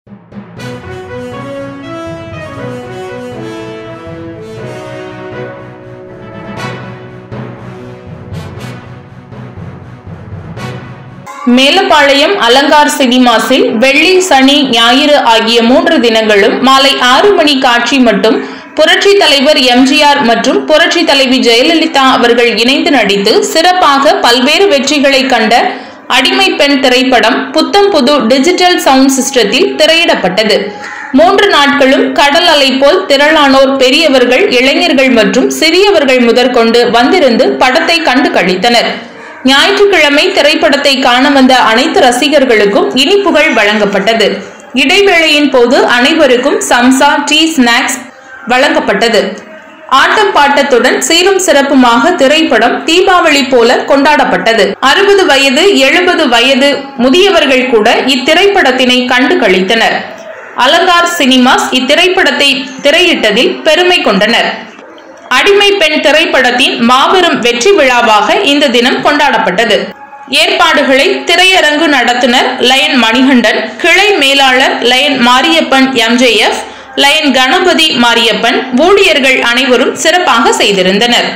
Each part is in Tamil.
மேலப்பாளையம் அலங்கார் சினிமாஸில் வெள்ளி சனி ஞாயிறு ஆகிய மூன்று தினங்களும் மாலை ஆறு மணி காட்சி மட்டும் புரட்சி தலைவர் எம்ஜிஆர் மற்றும் புரட்சி தலைவி ஜெயலலிதா அவர்கள் இணைந்து நடித்து சிறப்பாக பல்வேறு வெற்றிகளை கண்ட அடிமை பெண் திரைப்படம் புத்தம் புது டிஜிட்டல் சவுண்ட் சிஸ்டத்தில் திரையிடப்பட்டது மூன்று நாட்களும் கடல் அலை போல் திரளானோர் பெரியவர்கள் இளைஞர்கள் மற்றும் சிறியவர்கள் முதற்கொண்டு வந்திருந்து படத்தை கண்டு கழித்தனர் ஞாயிற்றுக்கிழமை திரைப்படத்தை காண வந்த அனைத்து ரசிகர்களுக்கும் இனிப்புகள் வழங்கப்பட்டது இடைவேளையின் போது அனைவருக்கும் சம்சா டீ ஸ்நாக்ஸ் வழங்கப்பட்டது ஆட்டம் பாட்டத்துடன் சீரும் சிறப்புமாக திரைப்படம் தீபாவளி போல கொண்டாடப்பட்டது அறுபது வயது எழுபது வயது முதியவர்கள் கூட இத்திரைப்படத்தினை கண்டு கழித்தனர் அலங்கார் சினிமாஸ் இத்திரைப்படத்தை திரையிட்டதில் பெருமை கொண்டனர் அடிமை பெண் திரைப்படத்தின் மாபெரும் வெற்றி விழாவாக இந்த தினம் கொண்டாடப்பட்டது ஏற்பாடுகளை திரையரங்கு நடத்துனர் லயன் மணிகண்டன் கிளை மேலாளர் lion Mariappan MJF lion Ganapathi Mariappan ஊழியர்கள் அனைவரும் சிறப்பாக செய்திருந்தனர்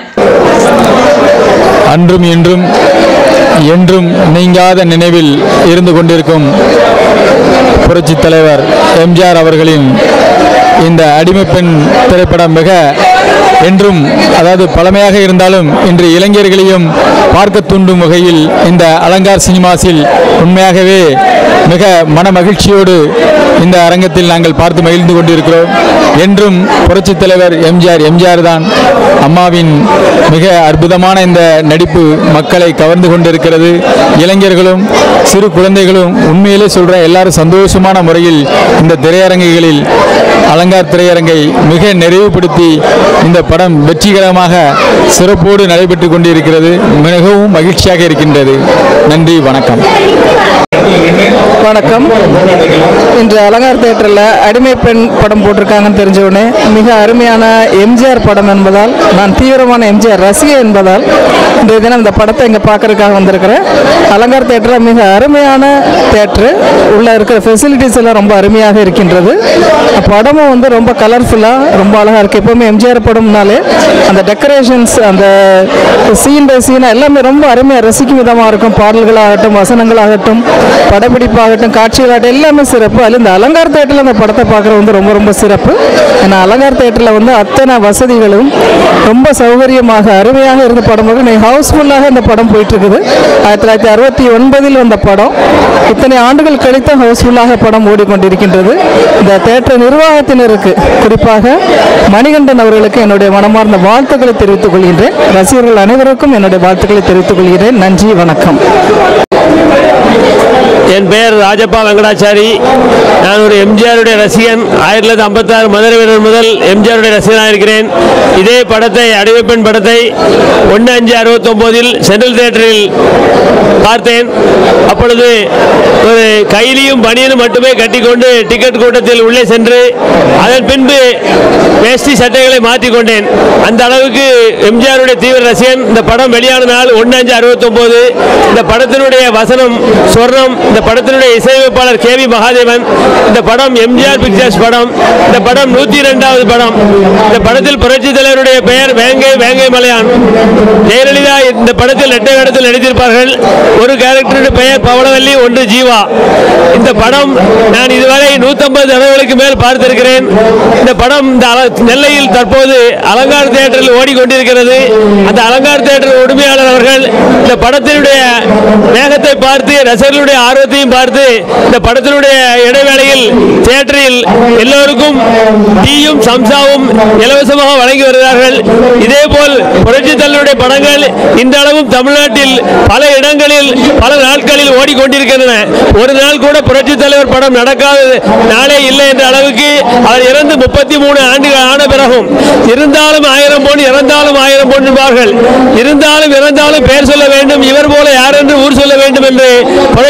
அன்றும் இன்றும் என்றும் நீங்காத நினைவில் இருந்து கொண்டிருக்கும் புரட்சித் தலைவர் எம்ஜிஆர் அவர்களின் இந்த அடிமைப்பெண் திரைப்படம் மிக என்றும் அதாவது பழமையாக இருந்தாலும் இன்று இளைஞர்களையும் பார்க்க தூண்டும் வகையில் இந்த அலங்கார் சினிமாஸில் உண்மையாகவே மிக மன மகிழ்ச்சியோடு இந்த அரங்கத்தில் நாங்கள் பார்த்து மகிழ்ந்து கொண்டிருக்கிறோம் என்றும் புரட்சித் தலைவர் எம்ஜிஆர் எம்ஜிஆர் தான் அம்மாவின் மிக அற்புதமான இந்த நடிப்பு மக்களை கவர்ந்து கொண்டிருக்கிறது இளைஞர்களும் சிறு குழந்தைகளும் உண்மையிலே சொல்கிறேன் எல்லாரும் சந்தோஷமான முறையில் இந்த திரையரங்குகளில் அலங்கார் திரையரங்கை மிக நிறைவுபடுத்தி இந்த படம் வெற்றிகரமாக சிறப்போடு நடைபெற்று கொண்டிருக்கிறது மிகவும் மகிழ்ச்சியாக இருக்கின்றது நன்றி வணக்கம் வணக்கம் இன்று அலங்கார் தேட்டரில் அடிமை பெண் படம் போட்டிருக்காங்கன்னு தெரிஞ்ச உடனே மிக அருமையான எம்ஜிஆர் படம் என்பதால் நான் தீவிரமான எம்ஜிஆர் ரசிகை என்பதால் இன்றைய தினம் இந்த படத்தை இங்கே பார்க்கறதுக்காக வந்திருக்கிறேன் அலங்கார் தேட்டரில் மிக அருமையான தேட்ரு உள்ளே இருக்கிற ஃபெசிலிட்டிஸ் எல்லாம் ரொம்ப அருமையாக இருக்கின்றது படமும் வந்து ரொம்ப கலர்ஃபுல்லாக ரொம்ப அழகாக இருக்குது எப்போவுமே எம்ஜிஆர் படம்னாலே அந்த டெக்கரேஷன்ஸ் அந்த சீன் பை சீன் எல்லாமே ரொம்ப அருமையாக ரசிக்கும் விதமாக இருக்கும் பாடல்களாகட்டும் வசனங்களாகட்டும் படப்பிடிப்பாகட்டும் காட்சிகளாகட்டும் எல்லாமே சிறப்பு அதில் இந்த அலங்கார் தேட்டரில் அந்த படத்தை பார்க்குறது வந்து ரொம்ப ரொம்ப சிறப்பு ஏன்னா அலங்கார் தேட்டரில் வந்து அத்தனை வசதிகளும் ரொம்ப சௌகரியமாக அருமையாக இருந்த படம் பார்க்க ஹவுஸ்ஃபுல்லாக இந்த படம் போயிட்டு இருக்குது ஆயிரத்தி தொள்ளாயிரத்தி அறுபத்தி ஒன்பதில் வந்த படம் இத்தனை ஆண்டுகள் கழித்து ஹவுஸ்ஃபுல்லாக படம் ஓடிக்கொண்டிருக்கின்றது இந்த தேட்டர் நிர்வாகத்தினருக்கு குறிப்பாக மணிகண்டன் அவர்களுக்கு என்னுடைய மனமார்ந்த வாழ்த்துக்களை தெரிவித்துக் கொள்கின்றேன் ரசிகர்கள் அனைவருக்கும் என்னுடைய வாழ்த்துக்களை தெரிவித்துக் கொள்கிறேன் நன்றி வணக்கம் என் பெயர் ராஜப்பா வெங்கடாச்சாரி நான் ஒரு எம்ஜிஆருடைய ரசிகன் ஆயிரத்தி தொள்ளாயிரத்தி ஐம்பத்தாறு மதுரை வீரர் முதல் எம்ஜிஆருடைய ரசிகனாக இருக்கிறேன் இதே படத்தை அடிமைப்பெண் படத்தை ஒன்று அஞ்சு அறுபத்தொம்போதில் சென்ட்ரல் தியேட்டரில் பார்த்தேன் அப்பொழுது ஒரு கைலியும் பனியனும் மட்டுமே கட்டிக்கொண்டு டிக்கெட் கூட்டத்தில் உள்ளே சென்று அதன் பின்பு வேஷ்டி சட்டைகளை மாற்றிக்கொண்டேன் அந்த அளவுக்கு எம்ஜிஆருடைய தீவிர ரசிகன் இந்த படம் வெளியான நாள் ஒன்று அஞ்சு அறுபத்தொம்போது இந்த படத்தினுடைய வசனம் சொர்ணம் இந்த படத்தினுடைய இசையமைப்பாளர் கே வி மகாதேவன் இந்த படம் எம்ஜிஆர் பிக்சர்ஸ் படம் இந்த படம் நூற்றி இரண்டாவது படம் இந்த படத்தில் புரட்சி தலைவருடைய பெயர் வேங்கை வேங்கை மலையான் ஜெயலலிதா இந்த படத்தில் இரட்டை வேடத்தில் நடித்திருப்பார்கள் ஒரு கேரக்டருடைய பெயர் பவளவல்லி ஒன்று ஜீவா இந்த படம் நான் இதுவரை நூற்றம்பது தடவைகளுக்கு மேல் பார்த்திருக்கிறேன் இந்த படம் இந்த அல- நெல்லையில் தற்போது அலங்கார் தியேட்டரில் ஓடிக்கொண்டிருக்கிறது அந்த அலங்கார் தியேட்டர் உரிமையாளர் அவர்கள் இந்த படத்தினுடைய வேகத்தை பார்த்து ரசிகர்களுடைய ஆர்வத்தையும் பார்த்து இந்த படத்தினுடைய இடைவேளையில் தியேட்டரில் எல்லோருக்கும் டீயும் சம்சாவும் இலவசமாக வழங்கி வருகிறார்கள் இதேபோல் புரட்சி தலைவருடைய படங்கள் இன்றளவும் தமிழ்நாட்டில் பல இடங்களில் பல நாட்களில் ஓடிக்கொண்டிருக்கின்றன ஒரு நாள் கூட புரட்சி தலைவர் படம் நடக்காத நாளே இல்லை என்ற அளவுக்கு அவர் இறந்து முப்பத்தி மூணு ஆண்டுகள் ஆன பிறகும் இருந்தாலும் ஆயிரம் பொன் இறந்தாலும் ஆயிரம் பொன் என்பார்கள் இருந்தாலும் இறந்தாலும் பெயர் சொல்ல வேண்டும் இவர் போல யார் என்று ஊர் சொல்ல வேண்டும் என்று புரட்சி தலைவர்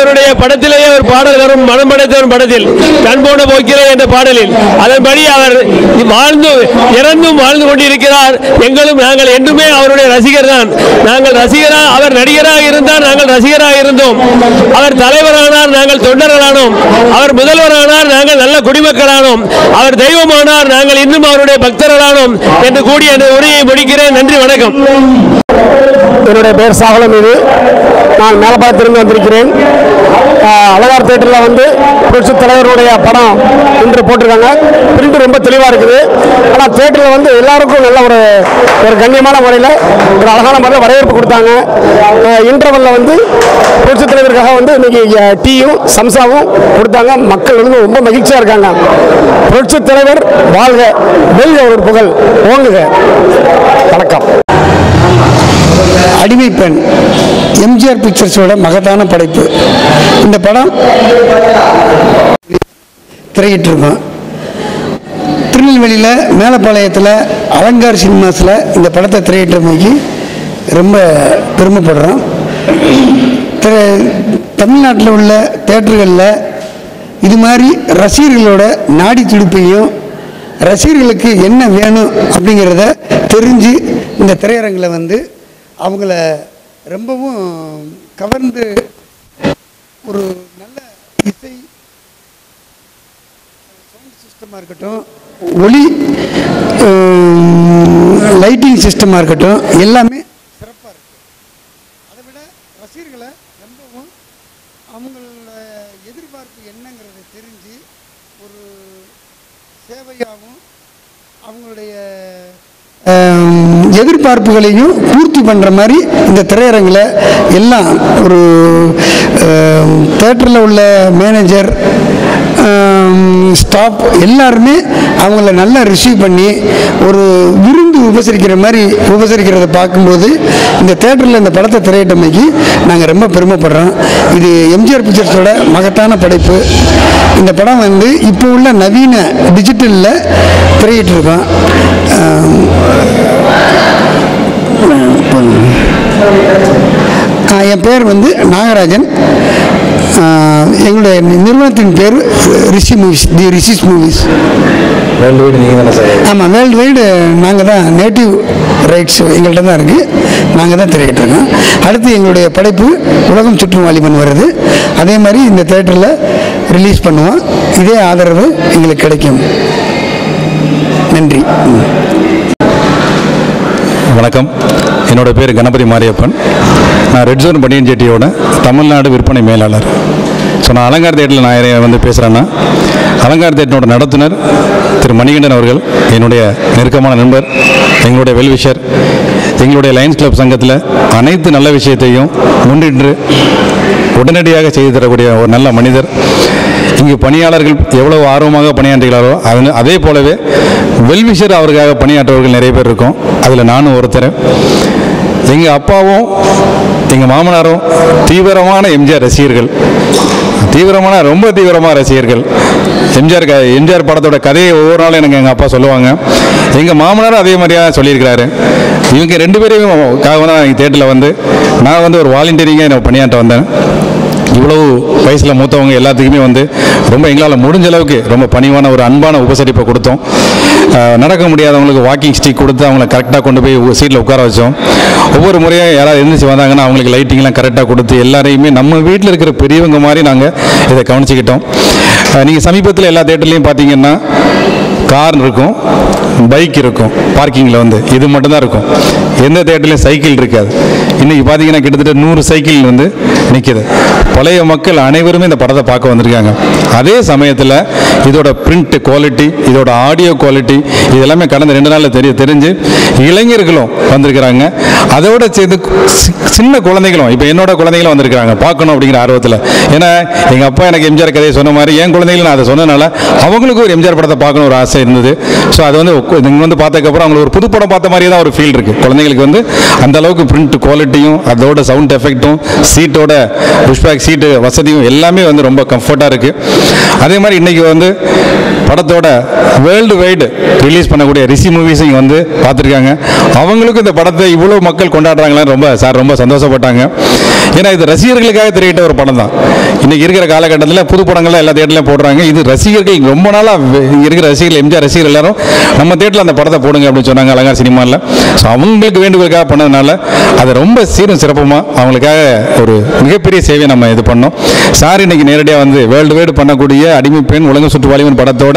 அவருடைய படத்திலேயே ஒரு பாடல் வரும் மனம் படைத்தவன் படத்தில் கண் போன போக்கிறே என்ற பாடலில் அதன்படி அவர் வாழ்ந்து இறந்தும் வாழ்ந்து கொண்டிருக்கிறார் எங்களும் நாங்கள் என்றுமே அவருடைய ரசிகர் தான் நாங்கள் ரசிகரா அவர் நடிகராக இருந்தார் நாங்கள் ரசிகராக இருந்தோம் அவர் தலைவரானார் நாங்கள் தொண்டர்களானோம் அவர் முதல்வரானார் நாங்கள் நல்ல குடிமக்களானோம் அவர் தெய்வமானார் நாங்கள் இன்னும் அவருடைய பக்தர்களானோம் என்று கூடிய அந்த உரையை முடிக்கிறேன் நன்றி வணக்கம் என்னுடைய பேர் சாகலம் இது நான் மேலப்பாளத்திலிருந்து வந்திருக்கிறேன் ஆஹ் அழகார் தேட்டரில் வந்து புரட்சி தலைவருடைய படம் இன்று போட்டிருக்காங்க பிரிண்ட் ரொம்ப தெளிவாக இருக்குது ஆனால் தேட்டரில் வந்து எல்லாருக்கும் நல்ல ஒரு ஒரு கண்ணியமான முறையில் ஒரு அழகான முறையில் வரவேற்பு கொடுத்தாங்க இன்டர்வலில் வந்து புரட்சி தலைவருக்காக வந்து இன்னைக்கு அஹ், டீயும் சம்சாவும் கொடுத்தாங்க மக்கள் வந்து ரொம்ப மகிழ்ச்சியாக இருக்காங்க புரட்சி தலைவர் வாழ்க வெல்க ஒரு புகழ் ஓங்குக வணக்கம் அடிமை பெண் எம்ஜிஆர் பிக்சர்ஸோட மகத்தான படைப்பு இந்த படம் திரையிட்டு இருக்கோம் திருநெல்வேலியில் மேலப்பாளையத்தில் அலங்கார் சினிமாஸில் இந்த படத்தை திரையிட்டமைக்கு ரொம்ப பெருமைப்படுறோம் திரை தமிழ்நாட்டில் உள்ள தேட்டர்களில் இது மாதிரி ரசிகர்களோட நாடி துடிப்பையும் ரசிகர்களுக்கு என்ன வேணும் அப்படிங்கிறத தெரிஞ்சு இந்த திரையரங்கில் வந்து அவங்கள ரொம்பவும் கவர்ந்து ஒரு நல்ல இசை சவுண்ட் சிஸ்டமாக இருக்கட்டும் ஒளி லைட்டிங் சிஸ்டமாக இருக்கட்டும் எல்லாமே சிறப்பாக இருக்கு அதை விட ரசிகர்களை ரொம்பவும் அவங்களோட எதிர்பார்ப்பு என்னங்கிறத தெரிஞ்சு ஒரு சேவையாகவும் அவங்களுடைய ஆம், எதிர்பார்ப்புகளையும் பூர்த்தி பண்ணுற மாதிரி இந்த திரையரங்கில் எல்லாம் ஒரு தேட்டரில் உள்ள மேனேஜர் ஸ்டாஃப் எல்லாருமே அவங்கள நல்லா ரிசீவ் பண்ணி ஒரு விருந்து உபசரிக்கிற மாதிரி உபசரிக்கிறத பார்க்கும்போது இந்த தேட்டரில் இந்த படத்தை திரையிட்டமைக்கு நாங்கள் ரொம்ப பெருமைப்படுறோம் இது எம்ஜிஆர் பிக்சர்ஸோட மகத்தான படைப்பு இந்த படம் வந்து இப்போ உள்ள நவீன டிஜிட்டலில் திரையிட்டிருக்கோம் ஆம், ஆ, என் பேர் வந்து நாகராஜன் ஆ, எங்களுடைய நிறுவனத்தின் பேர் Rishi movies the Rishi's movies ஆமாம் வேர்ல்டு வைடு நாங்கள் தான் நேட்டிவ் ரைட்ஸ் எங்கள்கிட்ட தான் இருக்குது நாங்கள் தான் திரையிட்டிருக்கோம் அடுத்து எங்களுடைய படைப்பு உலகம் சுற்றும் வாலிபன் வருது அதே மாதிரி இந்த தேட்டரில் ரிலீஸ் பண்ணுவோம் இதே ஆதரவு எங்களுக்கு கிடைக்கும் நன்றி ம். வணக்கம் என்னோட பேர் கணபதி மாரியப்பன் நான் ரெட் ஜோன் பனியன் ஜெட்டியோட தமிழ்நாடு விற்பனை மேலாளர் ஸோ நான் அலங்கார் தேட்டரில் நான் யாரை வந்து பேசுகிறேன்னா அலங்கார் தேட்டனோட நடத்துனர் திரு மணிகண்டன் அவர்கள் என்னுடைய நெருக்கமான நண்பர் எங்களுடைய வெல்விஷர் எங்களுடைய லயன்ஸ் கிளப் சங்கத்தில் அனைத்து நல்ல விஷயத்தையும் முன்னின்று உடனடியாக செய்து தரக்கூடிய ஒரு நல்ல மனிதர் இங்கு பணியாளர்கள் எவ்வளவு ஆர்வமாக பணியாற்றுகிறாரோ அது அதே போலவே வெல்விஷர் அவருக்காக பணியாற்றுவர்கள் நிறைய பேர் இருக்கும் அதில் நானும் ஒருத்தர் எங்கள் அப்பாவும் எங்கள் மாமனாரும் தீவிரமான எம்ஜிஆர் ரசிகர்கள் தீவிரமான ரொம்ப தீவிரமான ரசிகர்கள் எம்ஜிஆர் க எம்ஜிஆர் படத்தோட கதையை ஒவ்வொரு நாளும் எனக்கு எங்கள் அப்பா சொல்லுவாங்க எங்கள் மாமனாரும் அதே மாதிரியா சொல்லியிருக்கிறாரு இவங்க ரெண்டு பேரையும் காக தான் நான் தேட்டரில் வந்து நான் வந்து ஒரு வாலண்டியரிங்காக நான் பணியாற்ற வந்தேன் இவ்வளவு வயசில் மூத்தவங்க எல்லாத்துக்குமே வந்து ரொம்ப எங்களால் முடிஞ்ச அளவுக்கு ரொம்ப பணிவான ஒரு அன்பான உபசரிப்பை கொடுத்தோம் அஹ் நடக்க முடியாதவங்களுக்கு வாக்கிங் ஸ்டிக் கொடுத்து அவங்கள கரெக்டாக கொண்டு போய் சீட்டில் உட்கார வச்சோம் ஒவ்வொரு முறையும் யாராவது எழுந்திரிச்சு வந்தாங்கன்னா அவங்களுக்கு லைட்டிங்லாம் கரெக்டாக கொடுத்து எல்லாரையுமே நம்ம வீட்டில் இருக்கிற பெரியவங்க மாதிரி நாங்கள் இதை கவனிச்சுக்கிட்டோம் நீங்கள் சமீபத்தில் எல்லா தேட்டர்லையும் பார்த்தீங்கன்னா கார் இருக்கும் பைக் இருக்கும் பார்க்கிங்கில் வந்து இது மட்டும்தான் இருக்கும் எந்த தேட்டர்லையும் சைக்கிள் இருக்காது இன்றைக்கி பார்த்தீங்கன்னா கிட்டத்தட்ட நூறு சைக்கிள் வந்து நிற்கிது பழைய மக்கள் அனைவருமே இந்த படத்தை பார்க்க வந்திருக்காங்க அதே சமயத்தில் இதோட பிரிண்ட் குவாலிட்டி இதோட ஆடியோ குவாலிட்டி இது எல்லாமே கடந்த ரெண்டு நாளில் தெரிய தெரிஞ்சு இளைஞர்களும் வந்திருக்கிறாங்க அதோட சேர்ந்து சி- சின்ன குழந்தைகளும் இப்போ என்னோட குழந்தைகளும் வந்திருக்கிறாங்க பார்க்கணும் அப்படிங்கிற ஆர்வத்தில் ஏன்னா எங்கள் அப்பா எனக்கு எம்ஜிஆர் கதையை சொன்ன மாதிரி என் குழந்தைகளும் நான் அதை சொன்னனால அவங்களுக்கும் ஒரு எம்ஜிஆர் படத்தை பார்க்கணும் ஒரு ஆசை இருந்தது ஸோ அது வந்து உக்க- இங்க வந்து பார்த்ததுக்கப்புறம் அவங்களுக்கு ஒரு புது படம் பார்த்த மாதிரியே தான் ஒரு ஃபீல் இருக்குது குழந்தைங்களுக்கு வந்து அந்த அளவுக்கு பிரிண்ட் குவாலிட்டியும் அதோட சவுண்ட் எஃபெக்ட்டும் சீட்டோட புஷ்பேக் சீட்டு வசதியும் எல்லாமே வந்து ரொம்ப கம்ஃபர்ட்டாக இருக்குது அதே மாதிரி இன்றைக்கி வந்து படத்தோட வேர்ல்டு வைடு ரிலீஸ் பண்ணக்கூடிய ரிஷி மூவிஸையும் வந்து பார்த்துருக்காங்க அவங்களுக்கும் இந்த படத்தை இவ்வளோ மக்கள் கொண்டாடுறாங்களான்னு ரொம்ப சார் ரொம்ப சந்தோஷப்பட்டாங்க ஏன்னா இது ரசிகர்களுக்காக திரையிட்ட ஒரு படம் தான் இன்றைக்கி இருக்கிற காலகட்டத்தில் புது படங்கள்லாம் எல்லா தேட்டர்லையும் போடுறாங்க இது ரசிகர்கள் ரொம்ப நாளாக இங்கே இருக்கிற ரசிகர்கள் எம்ஜிஆர் ரசிகர்கள் எல்லாரும் நம்ம தேட்டரில் அந்த படத்தை போடுங்க அப்படின்னு சொன்னாங்க அலங்கார் சினிமாவில் ஸோ அவங்களுக்கு வேண்டுகோளுக்காக பண்ணதுனால அதை ரொம்ப சீரும் சிறப்புமாக அவங்களுக்காக ஒரு மிகப்பெரிய சேவையை நம்ம இது பண்ணோம் சார் இன்னைக்கு நேரடியாக வந்து வேர்ல்டு வைடு பண்ணக்கூடிய அடிமை பெண் உலக சுற்றுவாளிவன் படத்தோட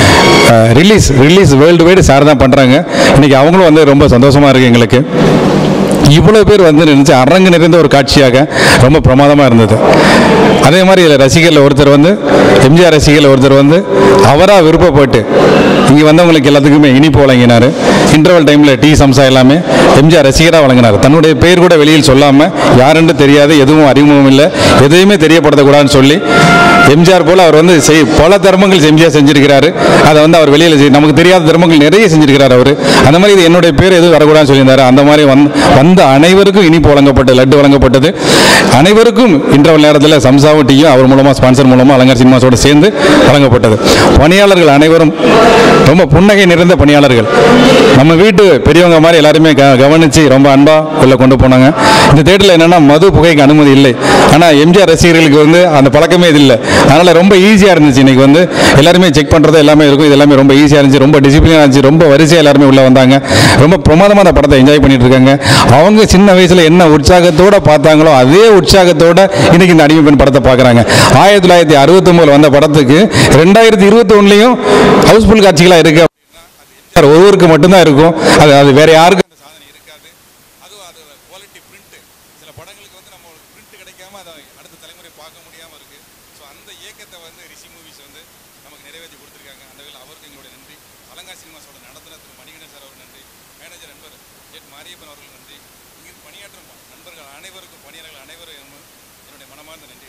release release world wide sir தான் பண்ணுறாங்க இன்னைக்கு அவங்களும் வந்து ரொம்ப சந்தோஷமாக இருக்குது எங்களுக்கு இவ்வளோ பேர் வந்து நினைச்சு அரங்கு நிறைந்த ஒரு காட்சியாக ரொம்ப பிரமாதமாக இருந்தது அதே மாதிரி இதில் ரசிகரில் ஒருத்தர் வந்து எம்ஜிஆர் ரசிகரில் ஒருத்தர் வந்து அவராக விருப்பப்பட்டு இங்கே வந்தவங்களுக்கு எல்லாத்துக்குமே இனிப்பு வழங்கினார் இன்டர்வல் டைமில் டீ சம்சா எல்லாமே எம்ஜிஆர் ரசிகராக வழங்கினார் தன்னுடைய பேர் கூட வெளியில் சொல்லாமல் யாருன்னு தெரியாது எதுவும் அறிமுகம் இல்லை எதையுமே தெரியப்படுத்தக்கூடாதுன்னு சொல்லி எம்ஜிஆர் போல் அவர் வந்து செய் பல தர்மங்கள் எம்ஜிஆர் செஞ்சிருக்கிறாரு அதை வந்து அவர் வெளியில் செய் நமக்கு தெரியாத தர்மங்கள் நிறைய செஞ்சிருக்கிறார் அவர் அந்த மாதிரி இது என்னுடைய பேர் எதுவும் வரக்கூடாதுன்னு சொல்லியிருந்தாரு அந்த மாதிரி வந் வந்த அனைவருக்கும் இனிப்பு வழங்கப்பட்டது லட்டு வழங்கப்பட்டது அனைவருக்கும் இன்டர்வல் நேரத்தில் சம்சாவும் டீயும் அவர் மூலமாக ஸ்பான்சர் மூலமாக அலங்கார் சினிமாஸோட சேர்ந்து வழங்கப்பட்டது பணியாளர்கள் அனைவரும் ரொம்ப புன்னகை நிறைந்த பணியாளர்கள் நம்ம வீட்டு பெரியவங்க மாதிரி எல்லாருமே க கவனித்து ரொம்ப அன்பாக உள்ள கொண்டு போனாங்க இந்த தேட்டரில் என்னென்னா மது புகைக்கு அனுமதி இல்லை ஆனால் எம்ஜிஆர் ரசிகர்களுக்கு வந்து அந்த பழக்கமே இது இல்லை அதனால் ரொம்ப ஈஸியாக இருந்துச்சு இன்னைக்கு வந்து எல்லாருமே செக் பண்ணுறது எல்லாமே இருக்கும் இது எல்லாமே ரொம்ப ஈஸியாக இருந்துச்சு ரொம்ப டிசிப்ளினாக இருந்துச்சு ரொம்ப வரிசையாக எல்லாருமே உள்ளே வந்தாங்க ரொம்ப பிரமாதமாக அந்த படத்தை என்ஜாய் பண்ணிட்டு இருக்காங்க அவங்க சின்ன வயசில் என்ன உற்சாகத்தோட பார்த்தாங்களோ அதே உற்சாகத்தோட இன்னைக்கு இந்த அடிமை பெண் படத்தை பார்க்குறாங்க ஆயிரத்தி தொள்ளாயிரத்தி அறுபத்தொம்போதில் வந்த படத்துக்கு ரெண்டாயிரத்தி இருபத்தி ஒன்றுலையும் ஹவுஸ்ஃபுல் காட்சிகளாக இருக்கு சார் ஒருவருக்கு மட்டும்தான் இருக்கும் அது அது வேற யாருக்கும் அந்த சாதனை இருக்காது அதுவும் அது குவாலிட்டி பிரிண்ட் சில படங்களுக்கு வந்து நம்ம பிரிண்ட் கிடைக்காம அதை அடுத்த தலைமுறை பார்க்க முடியாம இருக்கு ஸோ அந்த இயக்கத்தை வந்து ரிஷி மூவிஸ் வந்து நமக்கு நிறைவேற்றி கொடுத்துருக்காங்க அந்த வகையில் அவருக்கு எங்களுடைய நன்றி அலங்கா சினிமாஸோட நடத்துனர் திரு மணிகண்டன் சார் அவர் நன்றி மேனேஜர் நண்பர் ஜெட் மாரியப்பன் அவர்கள் நன்றி இங்கு பணியாற்றும் நண்பர்கள் அனைவருக்கும் பணியாளர்கள் அனைவரும் என்னுடைய மனமார்ந்த நன்றி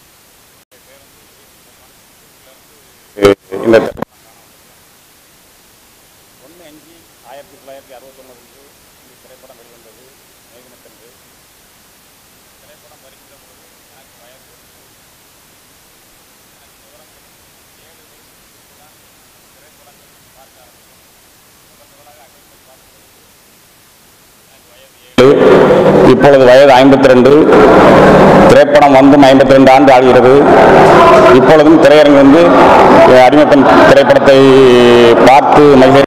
இந்த ஒன்று அஞ்சு ஆயிரத்தி தொள்ளாயிரத்தி அறுபத்தொம்பது இந்த திரைப்படம் வெளிவந்தது மே தினத்தன்று திரைப்படம் வருகின்ற பொழுது எனக்கு வயது ஒன்று. எனக்கு விவரம் தெரிந்து ஏழு வயசுக்கு தான் திரைப்படங்கள் பார்க்க ஆரம்பித்தேன் முதல் முதலாக அகிலத்தை பார்க்கும் பொழுது எனக்கு வயது ஏழு இப்பொழுது வயது ஐம்பத்தி ரெண்டு திரைப்படம் வந்தும் ஐம்பத்தி ரெண்டு ஆண்டு ஆகிறது இப்பொழுதும் திரையரங்கு வந்து அஹ், அடிமைப்பெண் திரைப்படத்தை பார்த்து மகிழ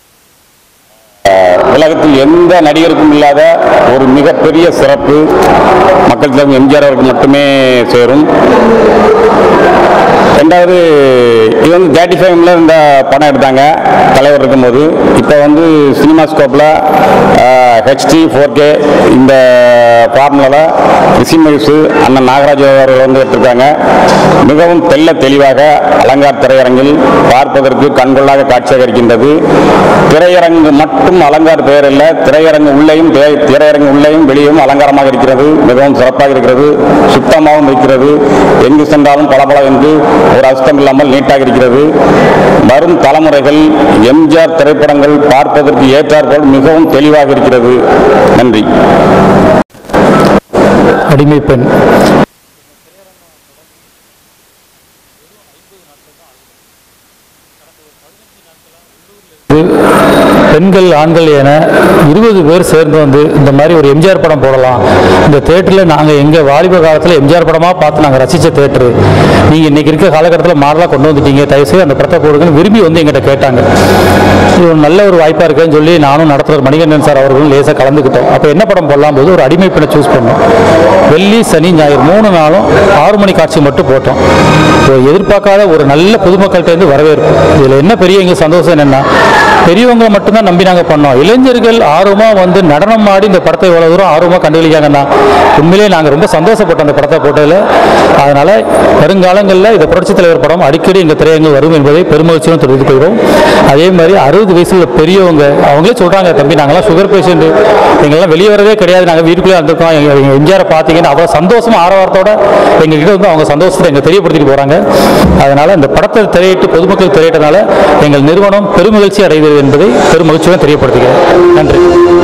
உலகத்தில் எந்த நடிகருக்கும் இல்லாத ஒரு மிகப்பெரிய சிறப்பு மக்கள் தலைவர் எம்ஜிஆர் அவருக்கு மட்டுமே சேரும் ரெண்டாவது இது வந்து தேர்ட்டி ஃபைவ்ல இந்த படம் எடுத்தாங்க தலைவர் இருக்கும்போது இப்போ வந்து சினிமா ஸ்கோப்பில் ஹெச்டி ஃபோர் கே இந்த ஃபார்முலாவில் ரிசிமரிசு அண்ணன் நாகராஜ் அவர்கள் வந்து எடுத்திருக்காங்க மிகவும் தெல்ல தெளிவாக அலங்கார் திரையரங்கில் பார்ப்பதற்கு கண்கொள்ளாக காட்சியாக இருக்கின்றது திரையரங்கு மட்டும் அலங்கார் பெயர் இல்லை திரையரங்கு உள்ளேயும் திரை- திரையரங்கு உள்ளேயும் வெளியும் அலங்காரமாக இருக்கிறது மிகவும் சிறப்பாக இருக்கிறது சுத்தமாகவும் இருக்கிறது எங்கு சென்றாலும் பளபள என்று ஒரு அசுத்தம் இல்லாமல் நீட்டாக இருக்கிறது வரும் தலைமுறைகள் எம்ஜிஆர் திரைப்படங்கள் பார்ப்பதற்கு ஏற்றாற்போல் மிகவும் தெளிவாக இருக்கிறது நன்றி அடிமை பெண் பெண்கள் ஆண்கள் என இருபது பேர் சேர்ந்து வந்து இந்த மாதிரி ஒரு எம்ஜிஆர் படம் போடலாம் இந்த தேட்டரில் நாங்கள் எங்கள் வாலிப காலத்தில் எம்ஜிஆர் படமாக பார்த்து நாங்கள் ரசித்த தேட்டரு நீங்கள் இன்றைக்கி இருக்க காலகட்டத்தில் மாடலாக கொண்டு வந்துட்டீங்க தயவுசெய்து அந்த படத்தை போடுங்கன்னு விரும்பி வந்து எங்கிட்ட கேட்டாங்க இது ஒரு நல்ல ஒரு வாய்ப்பாக இருக்குன்னு சொல்லி நானும் நடத்துகிற மணிகண்டன் சார் அவர்களும் லேசாக கலந்துக்கிட்டோம் அப்போ என்ன படம் போடலாம் போது ஒரு அடிமை பெண்ணை சூஸ் பண்ணோம் வெள்ளி சனி ஞாயிறு மூணு நாளும் ஆறு மணி காட்சி மட்டும் போட்டோம் இப்போ எதிர்பார்க்காத ஒரு நல்ல பொதுமக்கள்கிட்டேருந்து வரவேற்பு இதில் என்ன பெரிய எங்கள் சந்தோஷம் என்னென்னா பெரியவங்க மட்டும்தான் நம்பி நாங்கள் பண்ணோம் இளைஞர்கள் ஆர்வமாக வந்து நடனம் ஆடி இந்த படத்தை இவ்வளோ தூரம் ஆர்வமாக கண்டுபிடிக்காங்கன்னா உண்மையிலேயே நாங்கள் ரொம்ப சந்தோஷப்பட்டோம் அந்த படத்தை போட்டதில் அதனால் வருங்காலங்களில் இந்த புரட்சித் தலைவர் படம் அடிக்கடி எங்கள் திரையரங்கு வரும் என்பதை பெருமகிழ்ச்சியுடன் தெரிவித்துக் கொள்கிறோம் அதே மாதிரி அறுபது வயசுல பெரியவங்க அவங்களே சொல்கிறாங்க தம்பி நாங்களாம் சுகர் பேஷண்ட்டு எங்கெல்லாம் வெளியே வரவே கிடையாது நாங்கள் வீட்டுக்குள்ளே இருந்திருக்கோம் எங்கள் எங்கள் எம்ஜிஆரை பார்த்தீங்கன்னா அவ்வளோ சந்தோஷமா ஆரவாரத்தோட எங்ககிட்ட வந்து அவங்க சந்தோஷத்தை எங்கள் தெரியப்படுத்திட்டு போகிறாங்க அதனால் இந்த படத்தை திரையிட்டு பொதுமக்கள் திரையிட்டனால எங்கள் நிறுவனம் பெருமகிழ்ச்சி அடைகிறது என்பதை பெருமகிழ்ச்சியுடன் தெரியப்படுத்துகிறேன் நன்றி